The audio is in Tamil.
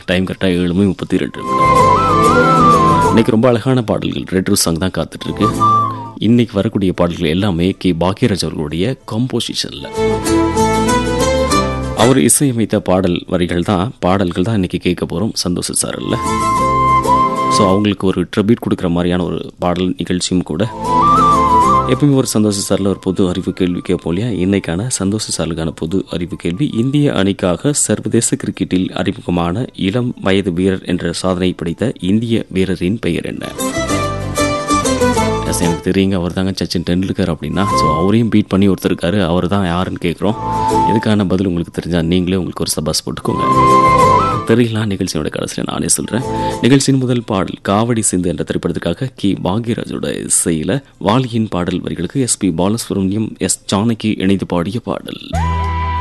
டைம் கரெக்டாக ஏழு மணி முப்பத்தி ரெண்டு இன்னைக்கு ரொம்ப அழகான பாடல்கள் ரெட்ரோ சாங் தான் காத்துட்டு இருக்கு இன்னைக்கு வரக்கூடிய பாடல்கள் எல்லாமே கே பாக்யராஜ் அவர்களுடைய கம்போசிஷனில் அவர் இசையமைத்த பாடல் வரிகள் தான் பாடல்கள் தான் இன்னைக்கு கேட்க போகிறோம் சந்தோஷ சாரல்ல ஸோ அவங்களுக்கு ஒரு ட்ரிபியூட் கொடுக்குற மாதிரியான ஒரு பாடல் நிகழ்ச்சியும் கூட எப்பவுமே ஒரு சந்தோஷ சாரில் ஒரு பொது அறிவு கேள்வி கேட்போம் இல்லையா இன்னைக்கான சந்தோஷ சாருக்கான பொது அறிவு கேள்வி இந்திய அணிக்காக சர்வதேச கிரிக்கெட்டில் அறிமுகமான இளம் வயது வீரர் என்ற சாதனை படைத்த இந்திய வீரரின் பெயர் என்ன எஸ் எனக்கு தெரியுங்க அவர் தாங்க சச்சின் டெண்டுல்கர் அப்படின்னா ஸோ அவரையும் பீட் பண்ணி ஒருத்தர் இருக்காரு அவர் தான் யாருன்னு கேட்குறோம் இதுக்கான பதில் உங்களுக்கு தெரிஞ்சால் நீங்களே உங்களுக்கு ஒரு சபாஸ் போட்டுக்கோங்க தெரியலாம் நிகழ்ச்சியோட கடைசியில் நானே சொல்கிறேன் நிகழ்ச்சியின் முதல் பாடல் காவடி சிந்து என்ற திரைப்படத்திற்காக கி பாக்யராஜோட இசையில் வாலியின் பாடல் வரிகளுக்கு S P Balasubrahmanyam S Janaki இணைந்து பாடிய பாடல்